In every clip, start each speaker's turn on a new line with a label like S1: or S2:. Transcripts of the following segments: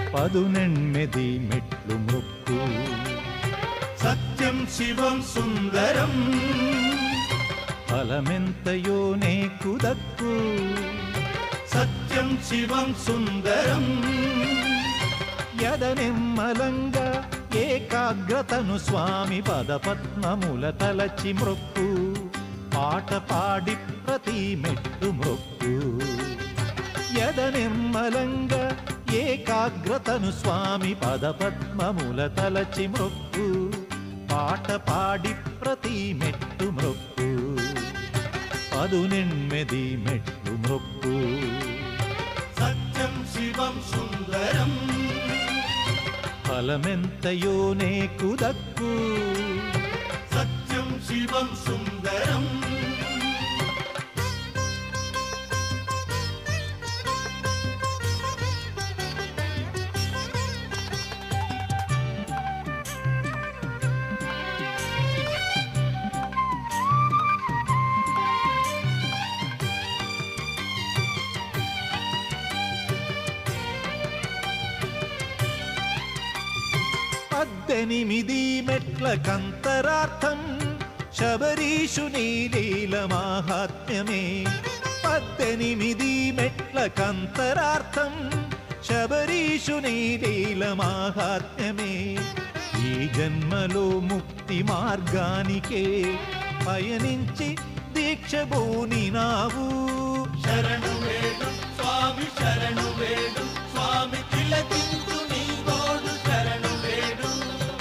S1: పదునెనిమిది మెట్లు మొక్కు
S2: సత్యం శివం సుందరం
S1: ఫలమెంతయో నేకు దక్కు
S2: సత్యం శివం సుందరం
S1: యదనిమ్మలంగా ఏకాగ్రతను స్వామి పదపద్మముల తలచి మ్రొక్కు పాట పాడి ప్రతి మెట్టు మ్రొక్కు యదనిమ్మలంగా ఏకాగ్రతను స్వామి పదపద్మముల తలచి మ్రొక్కు పాట పాడి ప్రతి మెట్టు మ్రొక్కు పదునెనిమిది మెట్లు మ్రొక్కు
S2: సత్యం శివం సుందరం
S1: ఫలమెంతయో నేకు దక్కు
S2: సత్యం శివం సుందరం
S1: పద్దెనిమిది మెట్ల కంతరార్థం శబరీషుని లీల మాహాత్మ్యమే పద్దెనిమిది మెట్ల కంతరార్థం శబరీషుని లీల మాహాత్మ్యమే ఈ జన్మలో ముక్తి మార్గానికే పయనించి దీక్ష బోనినావు
S2: శరణు వేడు స్వామి శరణు వేడు స్వామి తిలకించు నీ గోడు శరణు వేడు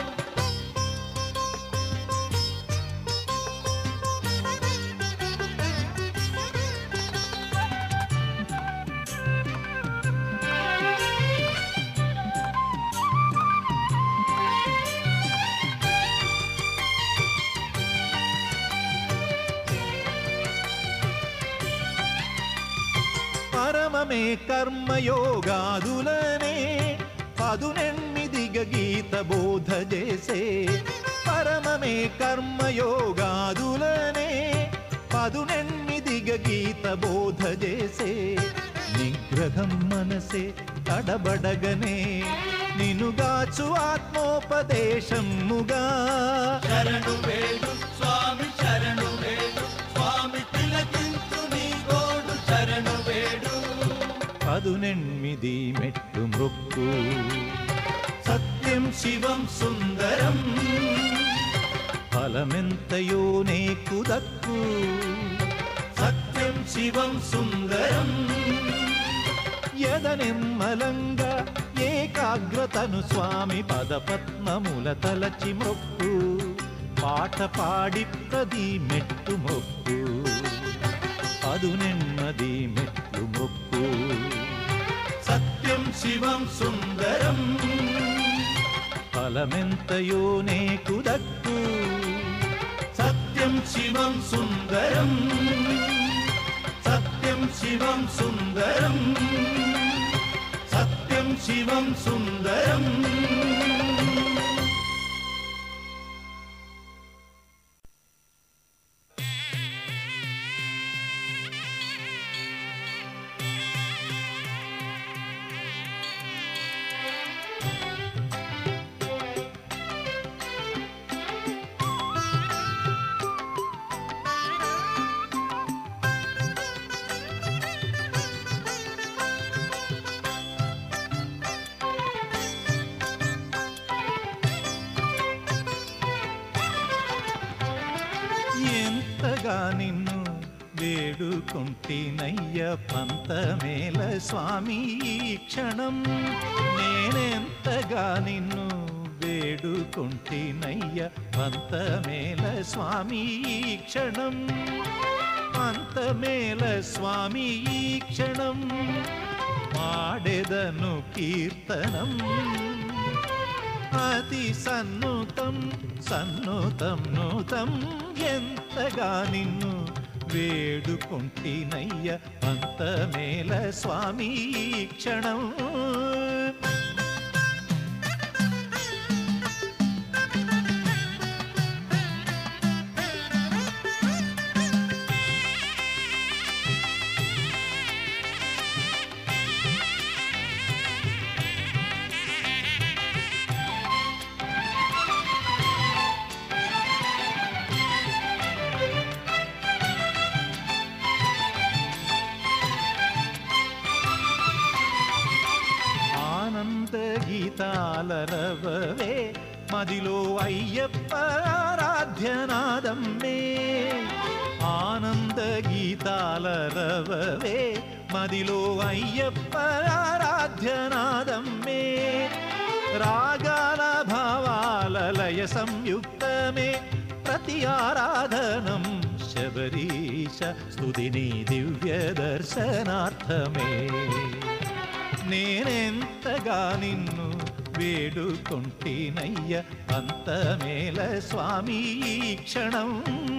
S1: పరమమే కర్మయోగాదులనే పదునెనిమిదిగ గీత బోధ చేసే పరమమే కర్మయోగాదులనే పదునెనిమిదిగ గీత బోధ చేసే నిగ్రహం మనసే తడబడగనే నినుగాచు ఆత్మోపదేశముగా
S2: శరణు వేడు స్వామి శరణు వేడు స్వామి తిలకించు నీ గోడు శరణు వేడు
S1: పదునెనిమిది మెట్టు మృక్కు
S2: సత్యం శివం సుందరం
S1: ఫలమెంతయో నేకు దక్కు
S2: సత్యం శివం సుందరం
S1: యదనిమ్మలంగా ఏకాగ్రతను స్వామి పదపద్మముల తలచి మొక్కు పాట పాడి ప్రది మెట్టు మొక్కు పదునెన్నది మెట్లు మొక్కు
S2: సత్యం శివం సుందరం
S1: ఫలమెంతయో నేకు దక్కు
S2: సత్యం శివం సుందరం సత్యం శివం సుందరం సత్యం శివం సుందరం
S1: ఎంతగా నిన్ను వేడుకుంటినయ్య పంతమేల స్వామి ఈ క్షణం నేనెంతగా నిన్ను వేడుకుంటినయ్య పంతమేల స్వామి ఈ క్షణం పంతమేల స్వామి ఈ క్షణం మాడెదను కీర్తనం అతి సన్నుతం సన్నుతం నూతం ఎంతగా నిన్ను వేడుకుంటినయ్య అంతమేల స్వామి ఈ క్షణం గీతాలరవవే మదిలో అయ్యప్ప ఆరాధ్యనాదమ్మే ఆనంద గీతాలరవవే మదిలో అయ్యప్ప ఆరాధ్యనాదమ్మే రాగాల భావాల లయ సంయుక్తమే ప్రతి ఆరాధనం శబరీశ స్తుతిని దివ్య దర్శనార్థమే నేనెంతగా నిన్ను వేడుకొంటినయ్య అంతమేల స్వామి ఈ క్షణం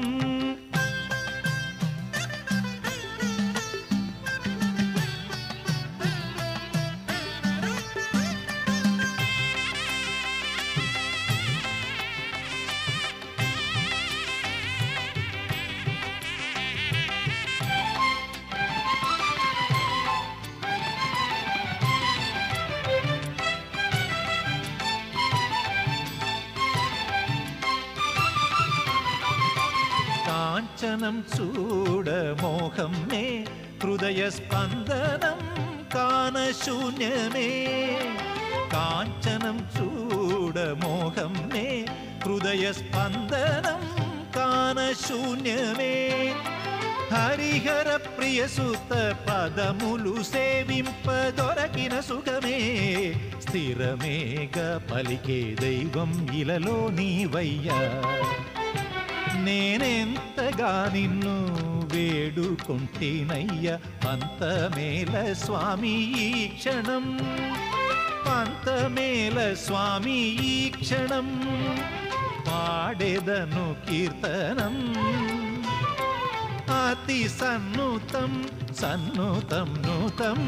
S1: కాంచనం చూడ మోహం మే హృదయ స్పందనం కాన శూన్యమే కాంచనం చూడ మోహం మే హృదయ స్పందనం కాన శూన్యమే హరిహర ప్రియ సుత పదములు సేవింప దొరకిన సుఖమే స్థిరమేగ పలికే దైవం ఇలలో నీవయ్యా నేనెంతగా నిన్ను వేడుకొంటినయ్య అంతమేల స్వామి ఈ క్షణం అంతమేల స్వామి ఈ క్షణం పాడెదను కీర్తనం అతి సన్నుతం సన్నుతం నూతం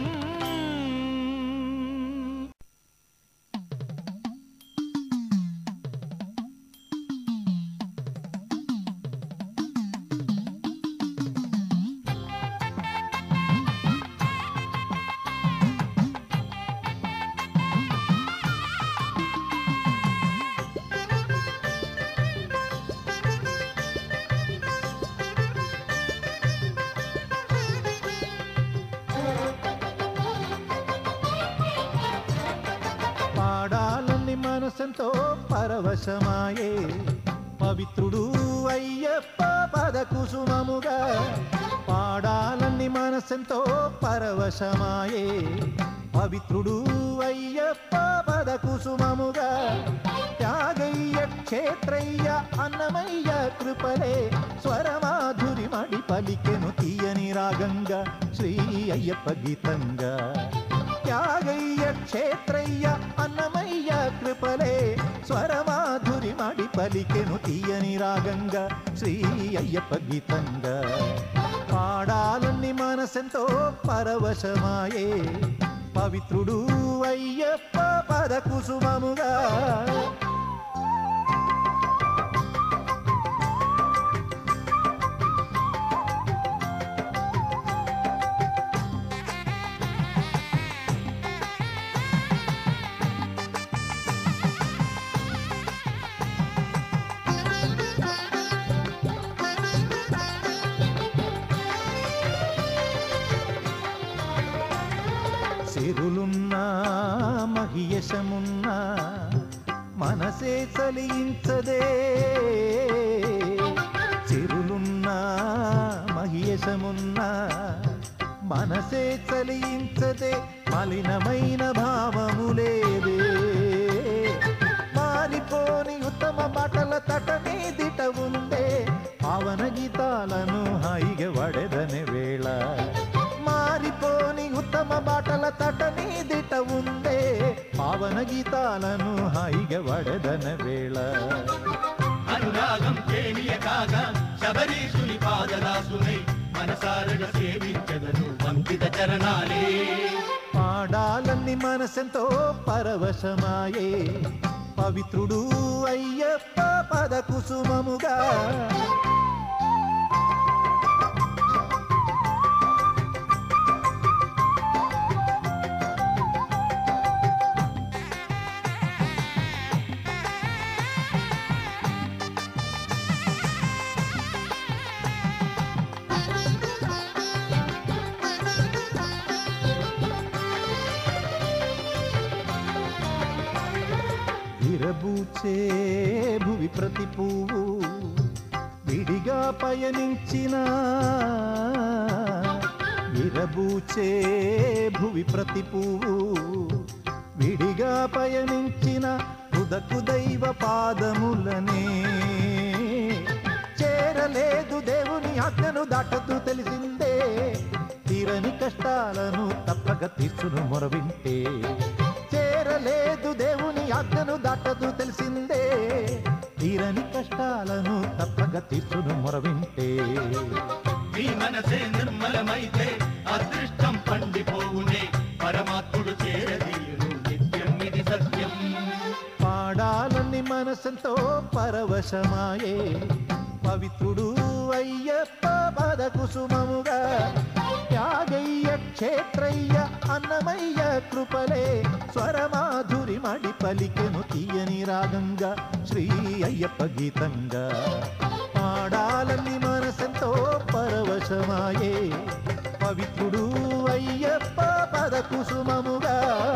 S1: పాడాలని మనసంతో పరవశమాయే పవిత్రుడు అయ్యప్ప పద కుసుమముగా పాడాలని మనసంతో పరవశమాయే పవిత్రుడు అయ్యప్ప పద కుసుమముగా త్యాగయ్య క్షేత్రయ్య అన్నమయ్య కృపలే స్వరమాధురి మడి పలికెను తీయని రాగంగా శ్రీ అయ్యప్ప గీతంగా త్యాగయ్య క్షేత్రయ్య అన్నమయ్య కృపలే స్వరమాధురి మడి పలికెను తీయని రాగంగా శ్రీ అయ్యప్ప గీతంగా పాడాలని మనసెంతో పరవశమాయే పవిత్రుడు అయ్యప్ప పద కుసుమముగా సిరులున్నా మహియశమున్నా మనసే చలించదే సిరులున్నా మహియశమున్నా మనసే చలించదే మలినమైన భావములేదే మారిపోని ఉత్తమ బటల తటనే దిట ఉందే పావన గీతాలను హాయిగా వడెదనే వేళ మారిపోని ఉత్తమ బాటల తటని దిట ఉందే పావన గీతాలను హాయిగా వడెదన వేళ
S2: అనురాగం తేనియ కాగా శబరీషుని పాదదాసునై మనసారగ సేవించదను వంకిత చరణాలే
S1: పాడాలని మనసెంతో పరవశమాయే పవిత్రుడు అయ్యప్ప పద కుసుమముగా విరబూచే భువి ప్రతి పువ్వు విడిగా పయనించిన విరబూచే భువి ప్రతి పువ్వు విడిగా పయనించిన ఉదకు దైవ పాదములనే చేరలేదు దేవుని ఆజ్ఞను దాటతూ తెలిసిందే తీరని కష్టాలను తప్పక తీర్చును మొరవింటే చేరలేదు దేవుని ఆజ్ఞను దాటదు తెలిసిందే తీరని కష్టాలను తప్పక తీర్చును మొరవింటే
S2: నీ మనసే నిర్మలమైతే అదృష్టం పండిపోవునే పరమాత్ముడు చేరదీయును నిత్యం ఇది సత్యం
S1: పాడాలని మనసంతో పరవశమాయే పవిత్రుడు అయ్యప్ప పద కుసుమముగా త్యాగయ్య క్షేత్రయ్య అన్నమయ్య కృపలే స్వరమాధురి మడి పలికెను తీయని రాగంగా శ్రీ అయ్యప్ప గీతంగా పాడాలని మనసంతో పరవశమాయే పవిత్రుడు అయ్యప్ప పద కుసుమముగా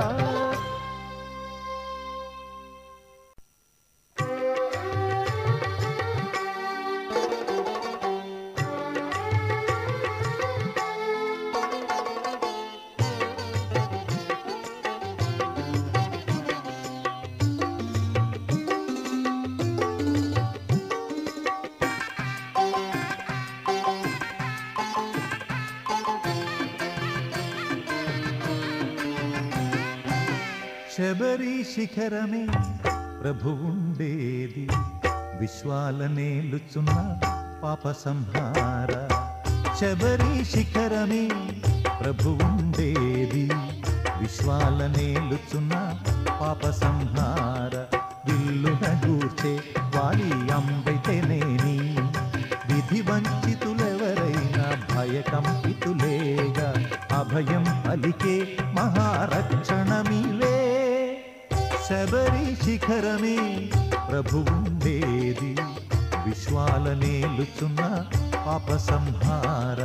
S1: శబరి శిఖరమే ప్రభువుండేది విశ్వాలనేలుచున్న పాప సంహార శబరి శిఖరమే ప్రభువుండేది విశ్వాలనేలుచున్న పాప సంహార విల్లున గూర్చే వారి అంబైతేనేని విధి వంచితులెవరైనా భయకంపితులేగా అభయం పలికే మహారక్షణమివే శబరి శిఖరమే ప్రభువుండేది విశ్వాలనేలుచున్న పాప సంహార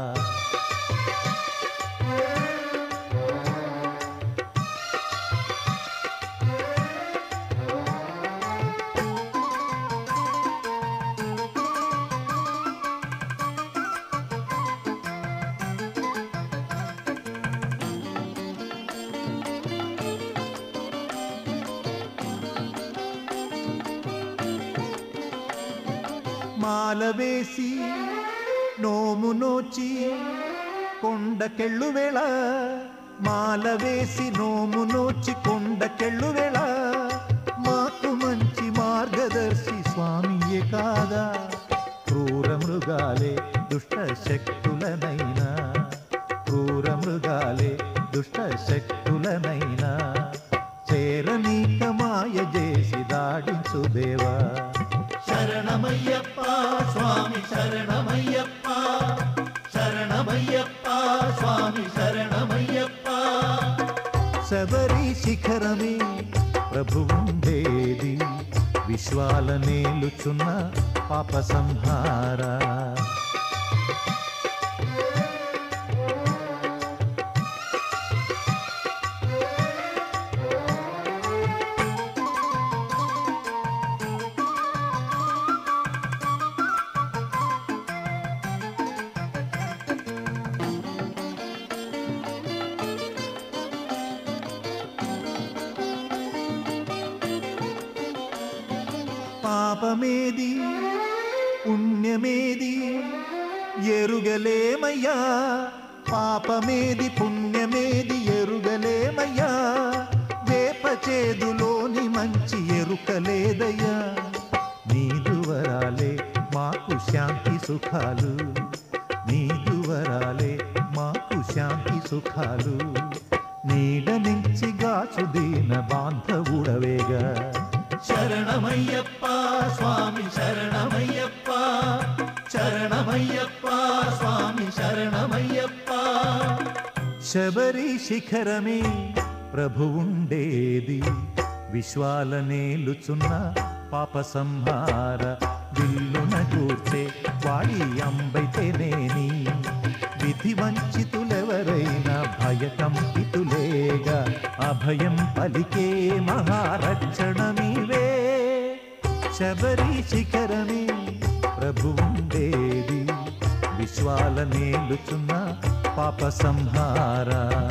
S1: మాల వేసి నోము నోచి కొండకెళ్ళు వేళ మాల వేసి నోము నోచి కొండకెళ్ళు వేళ మాకు మంచి మార్గదర్శి స్వామియే కాదా క్రూర మృగాలే దుష్ట శక్తులనైనా క్రూర మృగాలే దుష్ట శక్తులనైనా చేరనీక మాయ చేసి దాడించు దేవా
S2: శరణమయ్యప్ప స్వామి శరణమయ్యప్ప శరణమయ్యప్ప స్వామి శరణమయ్యప్ప
S1: శబరి శిఖరమే ప్రభువుండేది విశ్వాలనేలుచున్న పాప సంహార పాపమేది పుణ్యమేది ఎరుగలేమయ్యా పాపమేది పుణ్యమేది ఎరుగలేమయ్యా వేప చేదులోని మంచి ఎరుకలేదయ్యా నీదు వరాలే మాకు శాంతి సుఖాలు నీదు వరాలే మాకు శాంతి సుఖాలు నీడ నుంచి గాచు దీన బాంధవుడవేగా
S2: శరణమయ్యప్ప స్వామి శరణమయ్యప్ప శరణమయ్యప్ప స్వామి శరణమయ్యప్ప
S1: శబరి శిఖరమే ప్రభువుండేది విశ్వాలనేలుచున్న పాప సంహార విల్లున కూర్చే వాడి అంబైతేనేని విధి వంచితులెవరైనా భయకంపితులేగా అభయం పలికే మహారక్షణమివే శబరి శిఖరమే ప్రభువుండేది విశ్వాల నేలుచున్న పాప సంహార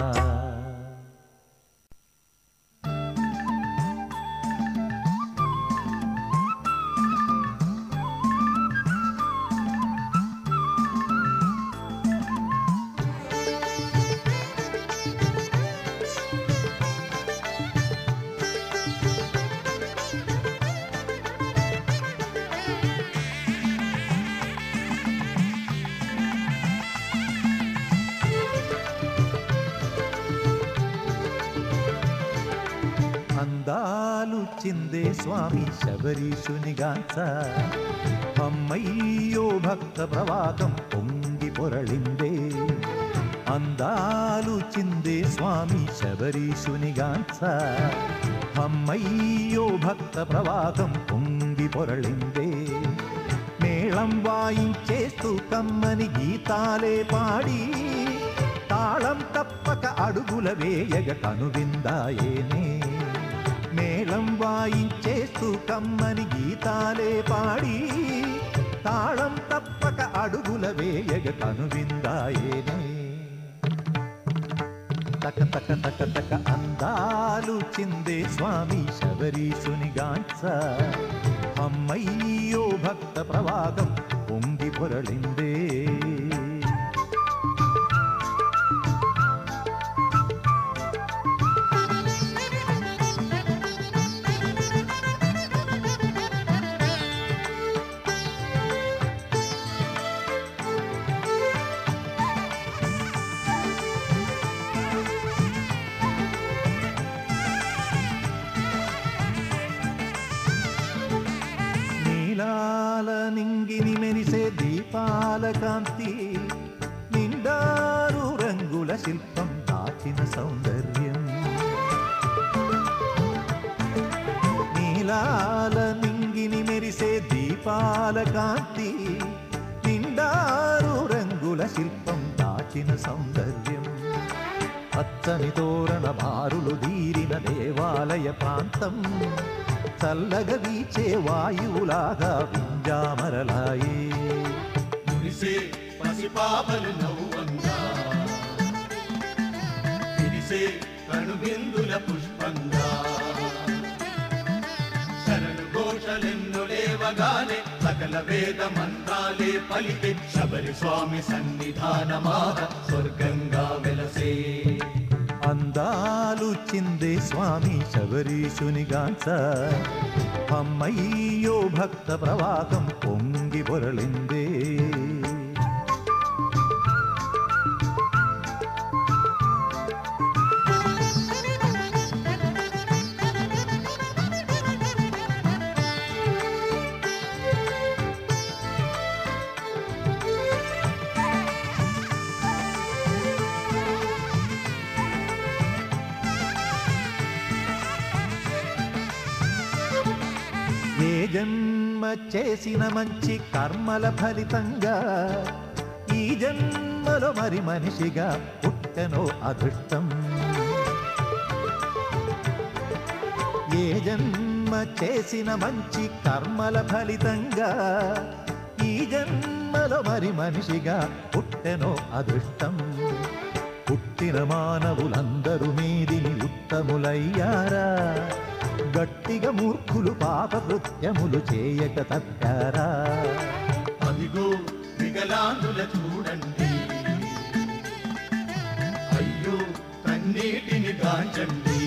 S1: అందాలు చిందే స్వామి శబరీషునిగాంచ అమ్మయ్యో భక్త ప్రవాహం పొంగి పొరళిందే అందాలు చిందే స్వామి శబరీషునిగాంచ అమ్మయ్యో భక్త ప్రవాహం పొంగి పొరళిందే మేళం వాయించేస్తూ కమ్మని గీతాలే పాడి తాళం తప్పక అడుగుల వేయగ కనువిందాయేనే మేళం వాయించేస్తూ కమ్మని గీతాలే పాడి తాళం తప్పక అడుగుల వేయగ కనువిందాయేనే తక తక తక తక అందాలు చిందే స్వామి శబరీషునిగాంచ అమ్మయ్యో భక్త ప్రవాహం పొంగి పొరళిందే నీలాల నింగిని మెరిసే దీపాల కాంతి నిండారు రంగుల శిల్పం దాచిన సౌందర్యం నీలాల నింగిని మెరిసే దీపాల కాంతి నిండారు రంగుల శిల్పం దాచిన సౌందర్యం పచ్చని తోరణ బారులు దీరిన దేవాలయ ప్రాంతం చల్లగా వీచే వాయువులాగా వింజామరలాయే
S2: మురిసే పసిపాపలు నవ్వంగా విరిసే కనుబిందుల పుష్పంగా శరణు ఘోషలెన్ను లేవగానే సకల వేద మంత్రాలే పలికే శబరి స్వామి సన్నిధానమాగ స్వర్గంగా వెలసే
S1: అందాలు చిందే స్వామి శబరీషునిగాంచ అమ్మయ్యో భక్త ప్రవాహం పొంగి పొరలిందే ఏ జన్మ చేసిన మంచి కర్మల ఫలితంగా ఈ జన్మలో మరి మనిషిగా పుట్టెనో అదృష్టం ఏ జన్మ చేసిన మంచి కర్మల ఫలితంగా ఈ జన్మలో మరి మనిషిగా పుట్టెనో అదృష్టం పుట్టిన మానవులందరూ మీదిని ఉత్తములయ్యారా గట్టిగా మూర్ఖులు పాప కృత్యములు చేయక తప్పారా
S2: అదిగో వికలాంగుల చూడండి అయ్యో కన్నీటిని గాంచండి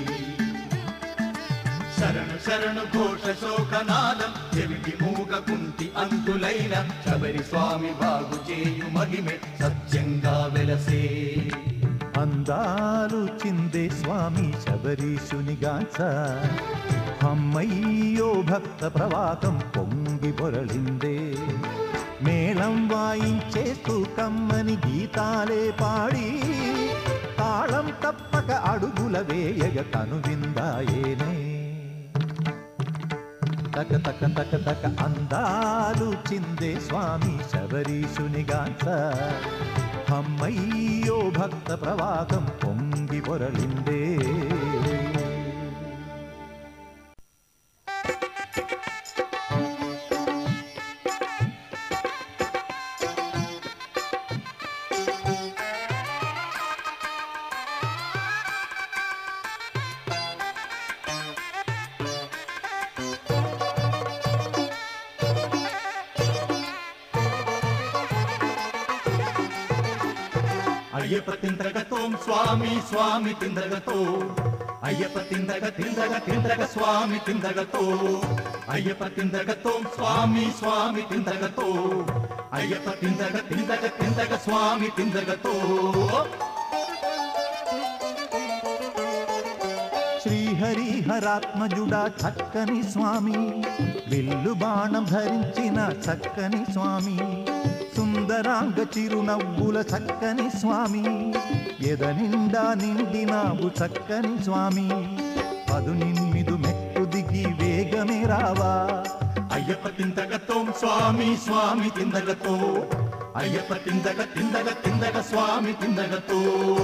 S2: శరణు శరణు ఘోష శోకనాదం చెవిటి మూగ కుంటి అంతులైన శబరి స్వామి బాగు చేయు మహిమే సత్యంగా వెలసే
S1: అందాలు చిందే స్వామి శబరీషునిగాంచ అమ్మయ్యో భక్త ప్రవాహం పొంగి పొరలిందే మేళం వాయించేస్తూ కమ్మని గీతాలే పాడి తాళం తప్పక అడుగుల వేయగ కనువిందాయేనే తక తక తక తక అందాలు చిందే స్వామి శబరీషునిగాంచ అమ్మయ్యో భక్త ప్రవాహం పొంగి పొరలిందే
S2: అయ్యప్ప తిందగతోం స్వామి స్వామి తిందగతో అయ్యప్ప తిందగ తిందగ తిందగ స్వామి తిందగతో అయ్యప్ప తిందగతోం స్వామి స్వామి తిందగతో అయ్యప్ప తిందగ తిందగ తిందగ స్వామి తిందగతో
S1: శ్రీహరిహరాత్మజుడా చక్కని స్వామి విల్లు బాణం ధరించిన చక్కని స్వామి సుందరాంగ చిరునవ్వుల చక్కని స్వామి ఎద నిండా నిండినావు చక్కని స్వామి పదు నిమ్మిదు మెట్టు దిగి వేగమే రావా
S2: అయ్యప్ప తిందగతోం స్వామి స్వామి తిందగతో అయ్యప్ప తిందగ తిందగ తిందగ స్వామి తిందగతో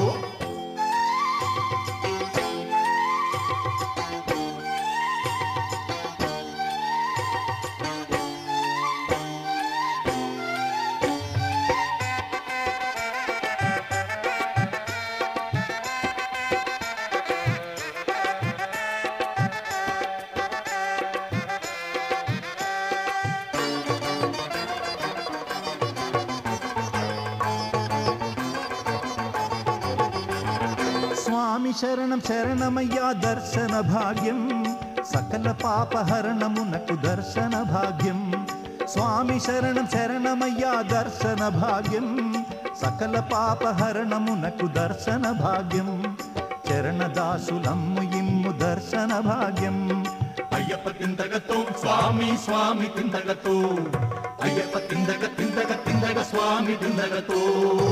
S1: స్వామి శరణం శరణమయ్యా దర్శన భాగ్యం సకల పాపహరణమునకు దర్శన భాగ్యం స్వామి శరణం శరణమయ్యా దర్శన భాగ్యం సకల పాపహరణమునకు దర్శన భాగ్యం చరణదాసులమ్ము ఇమ్ము దర్శన భాగ్యం
S2: అయ్యప్ప తిందగతో స్వామి స్వామి తిందగతో అయ్యప్ప తిందగ తిందగ తిందగ స్వామి తిందగతో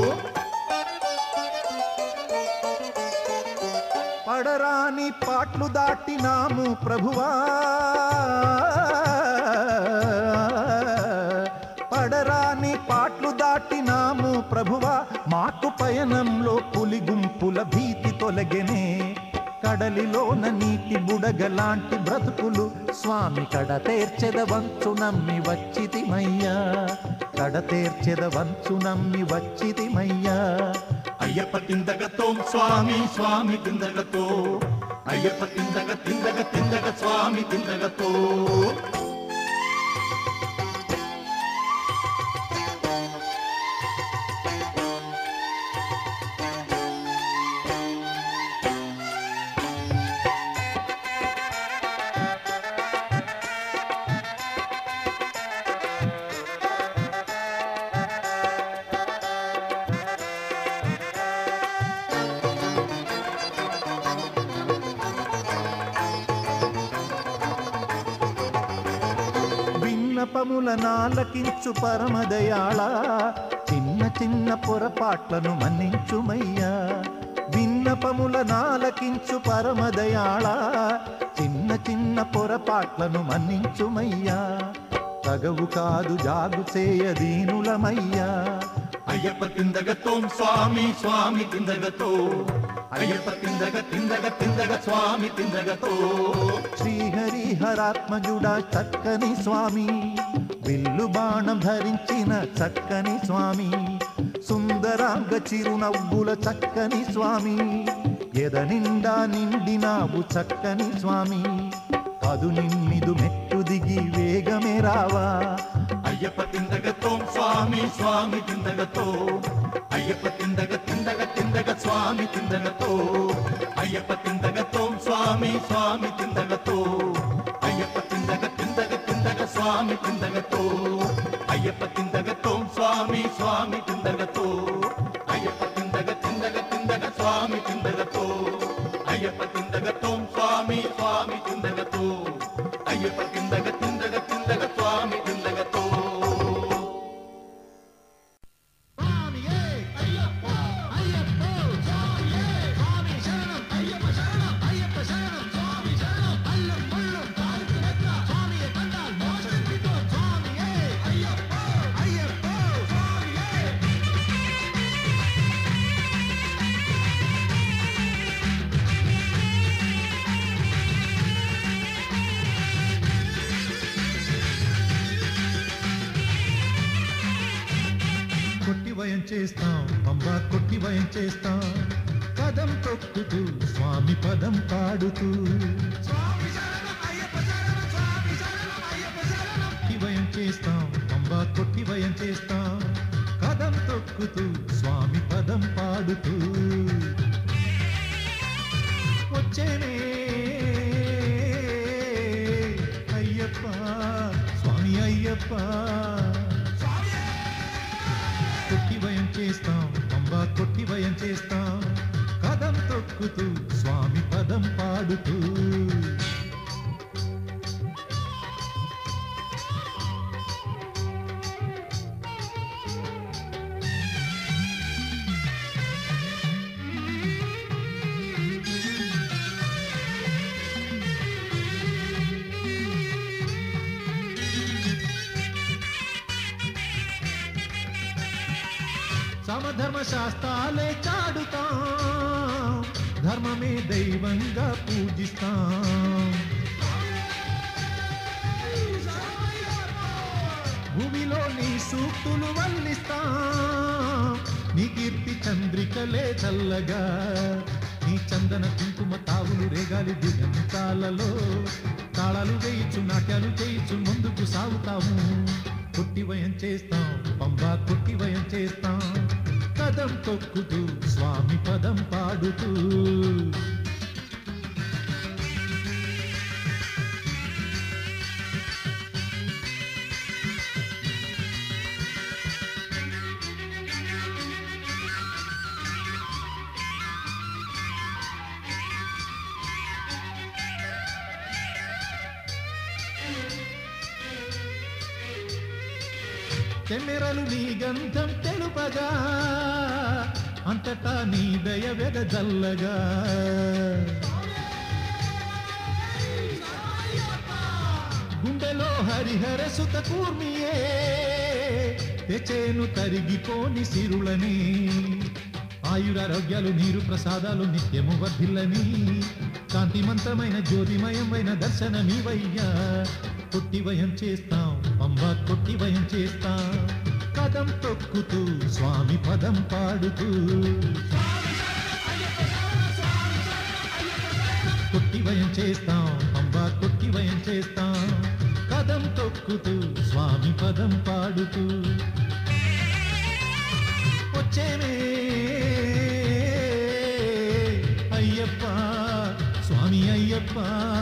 S1: పడరాని పాట్లు దాటినాము ప్రభువా పడరాని పాట్లు దాటినాము ప్రభువా మాకు పయనంలో పులి గుంపుల భీతి తొలగెనే కడలిలోన నీటి బుడగలాంటి బ్రతుకులు స్వామి కడ తీర్చెద వంచు నమ్మి వచ్చితిమయ్యా కడ తీర్చెద వంచు నమ్మి వచ్చితిమయ్యా
S2: అయ్యప్ప తిందగతో స్వామి స్వామి తిందగతో అయ్యప్ప తిందగ తిందగ తిందగ స్వామి తిందగతో
S1: విన్నపముల నాలకించు పరమదయాళ చిన్న చిన్న పొరపాట్లను మన్నించుమయ్యా విన్నపముల నాలకించు పరమదయాళ చిన్న చిన్న పొరపాట్లను మన్నించుమయ్యా తగవు కాదు జాగు చేయదీనులమయ్యా
S2: అయ్యప్ప తిందగతో స్వామి స్వామి తిందగతో అయ్యప్ప తిందగ తిందగ తిందగ స్వామి తిందగతో
S1: శ్రీహరిహరాత్మజుడా చక్కని స్వామి విల్లు బాణం ధరించిన చక్కని స్వామి సుందరాంగ చిరునవ్వుల చక్కని స్వామి ఎద నిండా నిండినావు చక్కని స్వామి పదు నిమ్మిదు మెట్టు దిగి వేగమే రావా
S2: అయ్యప్ప తిందగతో స్వామి స్వామి తిందగతో అయ్యప్ప తిందగ తిందగ తిందగ స్వామి తిందగతో అయ్యప్ప తిందగతో స్వామి స్వామి తిందగతో అయ్యప్ప తిందగ తిందగ తిందగ స్వామి తిందగతో అయ్యప్ప తిందగతో స్వామి స్వామి తిందగతో అయ్యప్ప తిందగ తిందగ తిందగ స్వామి తిందగతో అయ్యప్ప తిందగతో స్వామి స్వామి తిందగతో అయ్యప్ప తిందగ తిందగ తిందగ స్వామి తిందగతో
S1: కొట్టి వయం చేస్తాం పంబా కొట్టి వయం చేస్తాం పదం తొక్కుతూ స్వామి పదం పాడుతూ కొట్టి వయం చేస్తాం పంబా కొట్టి వయం చేస్తాం కదం తొక్కుతూ స్వామి పదం పదం పాడుతూ వచ్చేనే అయ్యప్ప స్వామి అయ్యప్ప కొట్టి భయం చేస్తాం పంబా కొట్టి భయం చేస్తాం కదం తొక్కుతూ స్వామి పదం పాడుతూ సమధర్మ శాస్త్రాలే చాడుతాం ధర్మమే దైవంగా పూజిస్తాం భూమిలో నీ సూక్తులు వల్లిస్తాం నీ కీర్తి చంద్రికలే చల్లగా నీ చందన కుంకుమ తావులు రేగాలి దిగంతాలలో తాళాలు వేయచ్చు నాట్యాలు చేయొచ్చు ముందుకు సాగుతాము కొట్టి వయం చేస్తాం పంబా కొట్టి వయం చేస్తాం కదం తొక్కుతూ స్వామి పదం పాడుతూ కెమెరలు నీ గంధం తెలుపగా అంతటా నీ దయ వెదజల్లగా గుండెలో హరిహర సుత కూర్మియే తెచేను తరిగిపోని సిరులని ఆయురారోగ్యాలు నీరు ప్రసాదాలు నిత్యము వర్ధిల్లని కాంతిమంతమైన జ్యోతిమయమైన దర్శనమివయ్యా కొట్టి వయం చేస్తాం పంబా కొట్టి వయం చేస్తాం కదం తొక్కుతూ స్వామి పదం పాడుతూ కొట్టి వయం చేస్తాం పంబా కొట్టి వయం చేస్తాం కదం తొక్కుతూ స్వామి పదం పాడుతూ వచ్చేనే అయ్యప్ప స్వామి అయ్యప్ప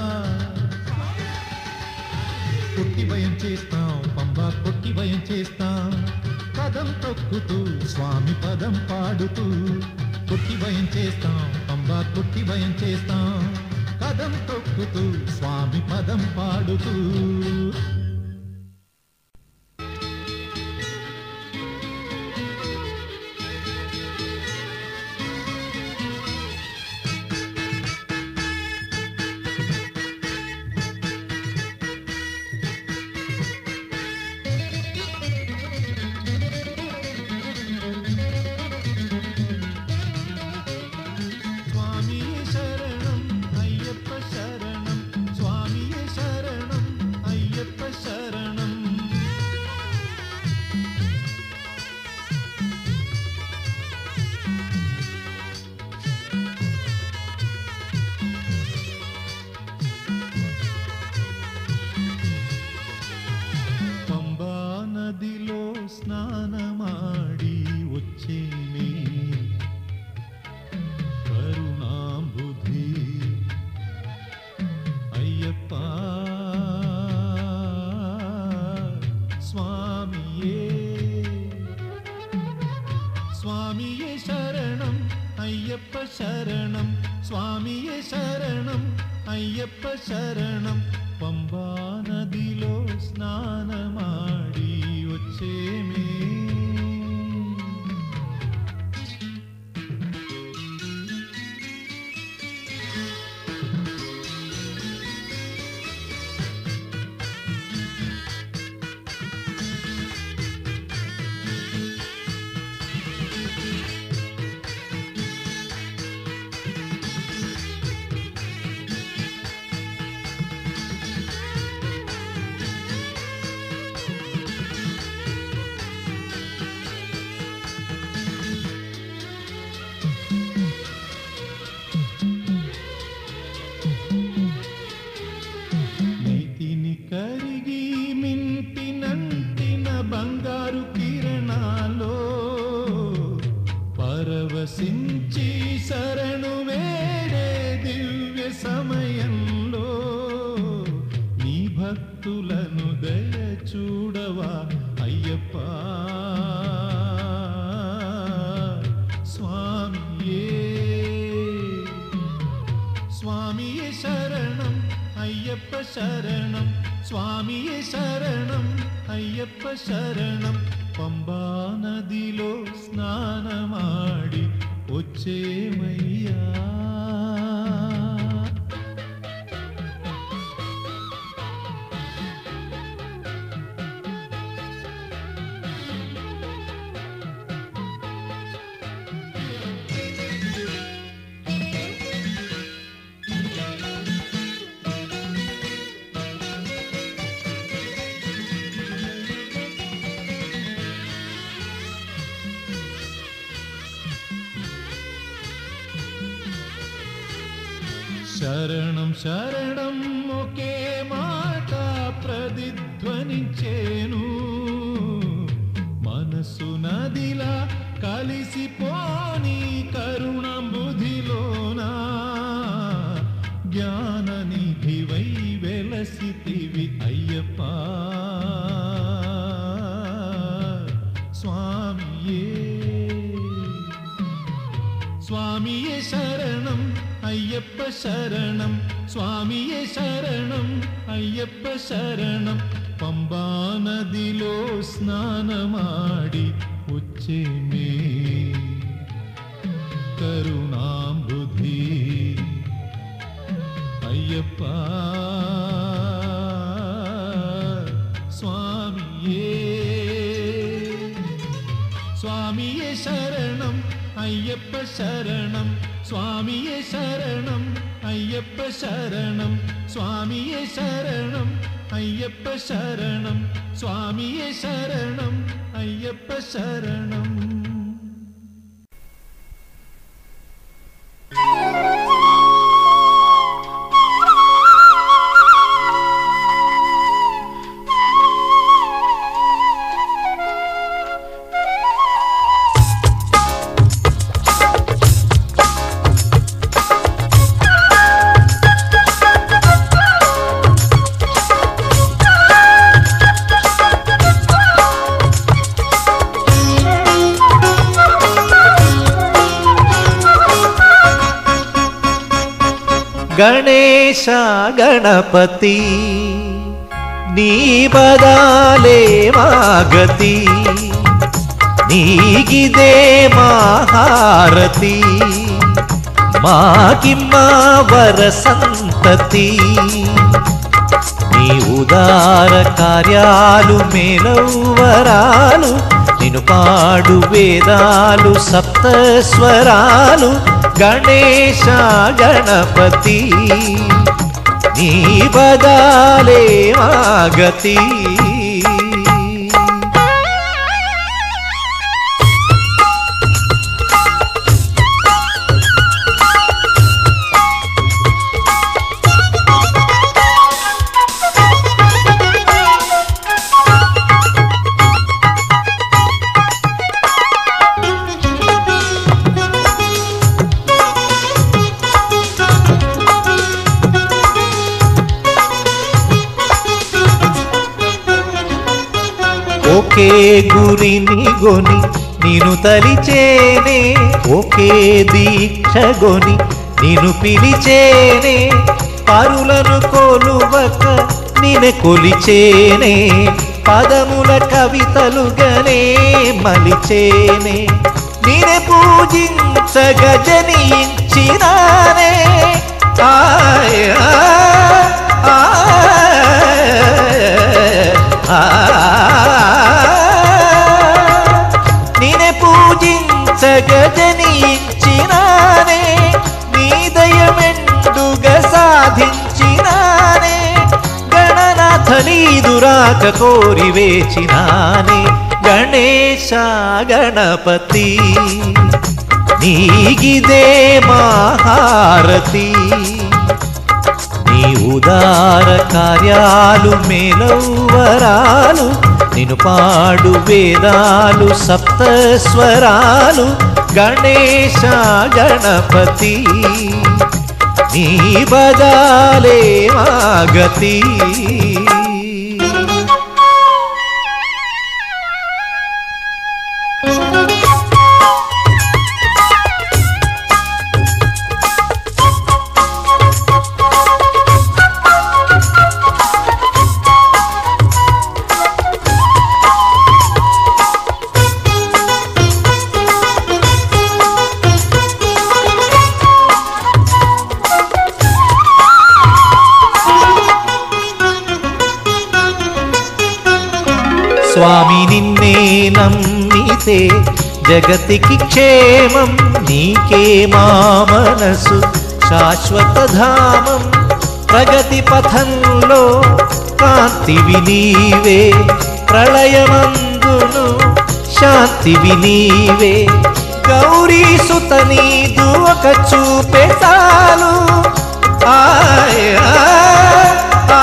S1: కొట్టి భయం చేస్తాం పంబా కొట్టి భయం చేస్తాం పదం తొక్కుతూ స్వామి పదం పాడుతూ కొట్టి భయం చేస్తాం పంబా కొట్టి భయం చేస్తాం కదం తొక్కుతూ స్వామి పదం పాడుతూ స్వామి శరణం అయ్యప్ప శరణం స్వామి శరణం అయ్యప్ప శరణం పంబా నదిలో స్నానమాడి వచ్చేనే కరుణాంబుధి అయ్యప్ప స్వామియే స్వామియే శరణం అయ్యప్ప శరణం స్వామియే శరణం అయ్యప్ప శరణం పంబా నదిలో స్నానమాడి వచ్చేమే స్వామియే శరణం అయ్యప్ప శరణం పంబా నదిలో స్నానమాడి వచ్చేమయ్యా శరణం శరణం ఒకే మాట ప్రతిధ్వనించేను మనసు నదిలా కలిసిపోని కరుణంబుధిలోనా జ్ఞాన నిధివై వెలసితివి అయ్యప్ప స్వామియే స్వామియే శరణం అయ్యప్ప శరణం స్వామియే శరణం అయ్యప్ప శరణం పంబా నదిలో స్నానమాడి వచ్చేమే కరుణాంబుధి అయ్యప్ప స్వామియే స్వామియే శరణం అయ్యప్ప శరణం స్వామియే శరణం అయ్యప్ప శరణం స్వామియే శరణం అయ్యప్ప శరణం స్వామియే శరణం అయ్యప్ప శరణం
S3: ಗಣೇಶ ಗಣಪತಿ ನೀ ಬದಾಲೆ ಮಾಗತಿ ನೀಗಿದೆ ಮಹಾರತಿ మాకిమ్మ వర సంతతి నీ ఉదార కార్యాలు మేలవరాలు నిన్ను పాడు వేదాలు సప్తస్వరాలు గణేశ గణపతి నీ బదాలే మాగతి ఒకే గురిని గొని నిన్ను తలిచేనే ఒకే దీక్షగొని నిన్ను పిలిచేనే పరులను కొలువక నిన్ను కొలిచేనే పదముల కవితలుగనే మలిచేనే నిన్ను పూజించగ జనించినానే ఆయ్ నినే పూజించగజనించినానే నీ దయమెండుగ సాధించినానే గణనాథ నీదురాక కోరి వేచినానే గణేశ గణపతి నీగిదే మహారతి నీ ఉదార కార్యాలు మేలవరాలు నిన్ను పాడు వేదాలు సప్తస్వరాలు గణేశ గణపతి నీ బదాలే మాగతి స్వామి నిన్నే నమ్మితే జగతికి క్షేమం నీకే మా మనసు శాశ్వత ధామం ప్రగతి పథంలో కాంతివి నీవే ప్రళయమందును శాంతివి నీవే గౌరీ సుత నీదు ఒక చూపే చాలు ఆయ్ ఆయ్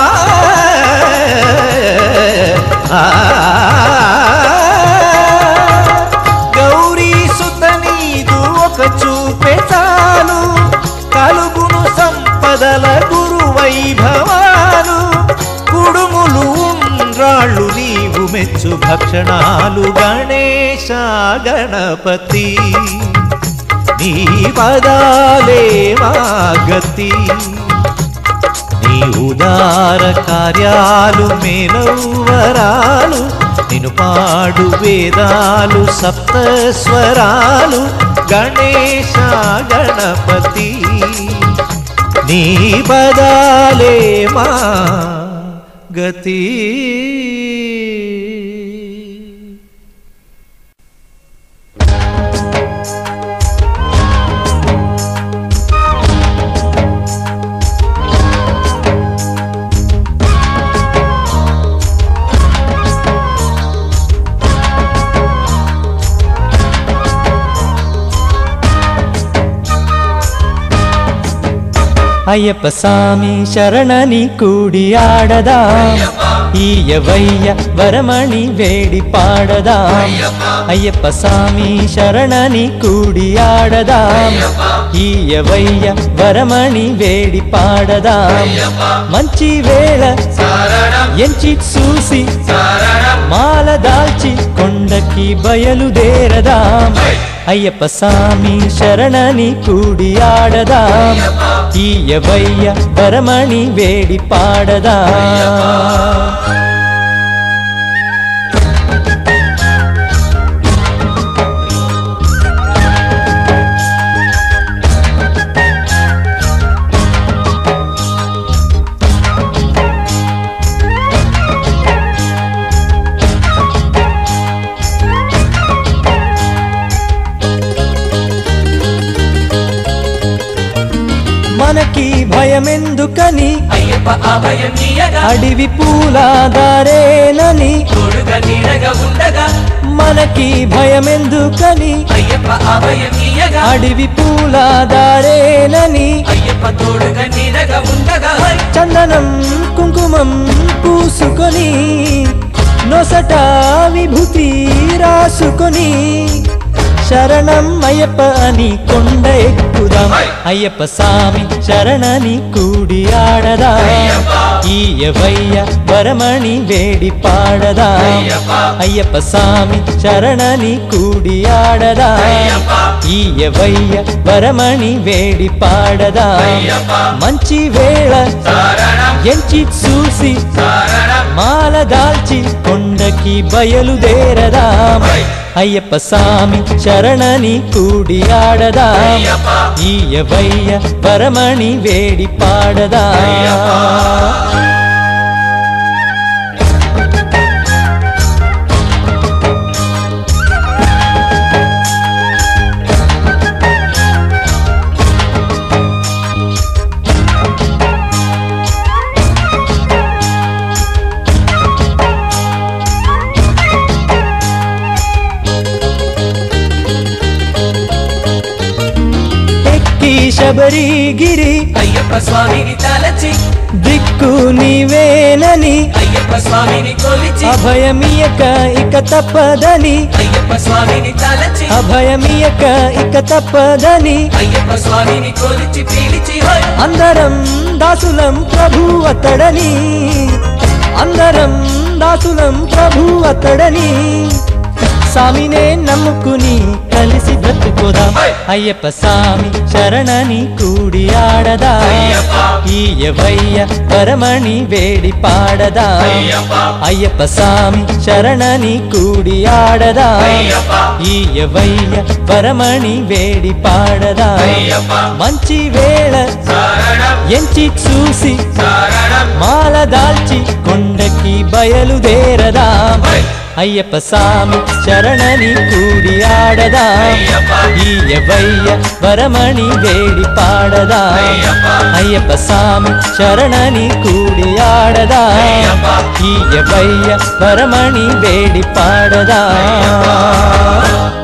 S3: ఆయ్ గౌరీ సుత నీదు ఒక చూపే చాలు కలుగును సంపదల గురు వైభవాలు కుడుములు ఉండ్రాళ్ళు నీవు మెచ్చు భక్షణాలు గణేశ గణపతి నీ పదాలే మా గతి నీ ఉదార కార్యాలు మేలవరాలు నిన్ను పాడు వేదాలు సప్తస్వరాలు గణేశ గణపతి నీ పదాలే మా గతి
S4: అయ్యప్ప స్వామి శరణని కూడి ఆడదా ఈయవయ్య వరమణి వేడి పాడదా అయ్యప్ప స్వామి శరణని కూడి ఆడదా ఈయవయ్య వరమణి వేడి పాడదా మంచి వేళ ఎంచి చూసి మాల దాల్చి కొండకి బయలుదేరదా అయ్యప్ప స్వామి శరణని కూడి ఆడదా ఈయవయ్య వరమణి వేడి పాడదా మనకి భయమెందుకని
S5: అయ్యప్ప అభయం నీయగా
S4: అడివి పూలాదారేనని
S5: తోడుగా నీడగా ఉండగా
S4: మనకి భయమెందుకని
S5: అయ్యప్ప అభయం నీయగా
S4: అడివి పూలాదారేనని
S5: అయ్యప్ప తోడుగా నీడగా ఉండగా హై!
S4: చందనం కుంకుమం పూసుకొని నొసట విభూతి రాసుకొని శరణం అయ్యప్ప అని కొండ ఎక్కుదాం అయ్యప్ప స్వామి శరణని కూడి ఆడదా ఈయవయ్య వరమణి వేడి పాడదా అయ్యప్ప స్వామి శరణని కూడి ఆడదా ఈయవయ్య వరమణి వేడి పాడదా మంచి వేళ ఎంచి చూసి మాల దాల్చి కొండకి బయలుదేరదా అయ్యప్ప స్వామి శరణని కూడి ఆడదా ఈయవయ్య వరమణి వేడి పాడదా ఎక్కి శబరిగిరి
S5: అయ్యప్ప స్వామిని తలచి
S4: దిక్కు నీవేనని
S5: అయ్యప్ప స్వామిని కొలిచి
S4: అభయమియక ఇక తప్పదని
S5: అయ్యప్ప స్వామిని తలచి
S4: అభయమియక ఇక తప్పదని
S5: అయ్యప్ప స్వామిని కొలిచి పీలిచి హై!
S4: అందరం దాసులం ప్రభు అతడని అందరం దాసులం ప్రభు అతడని స్వామినే నమ్ముకుని కలిసి బ్రతుకుదాం అయ్యప్ప స్వామి శరణని కూడి ఆడదా ఈయవయ్య పరమణి వేడి పాడదా అయ్యప్ప స్వామి శరణని కూడి ఆడదా ఈయవయ్య పరమణి వేడి పాడదా మంచి వేళ ఎంచి చూసి మాల దాల్చి కొండకి బయలుదేరదా అయ్యప్ప స్వామి శరణని కూడి ఆడదా ఈయవయ్య వరమణి వేడి పాడదా అయ్యప్ప స్వామి శరణని కూడి ఆడదా ఈయవయ్య వరమణి వేడి పాడదా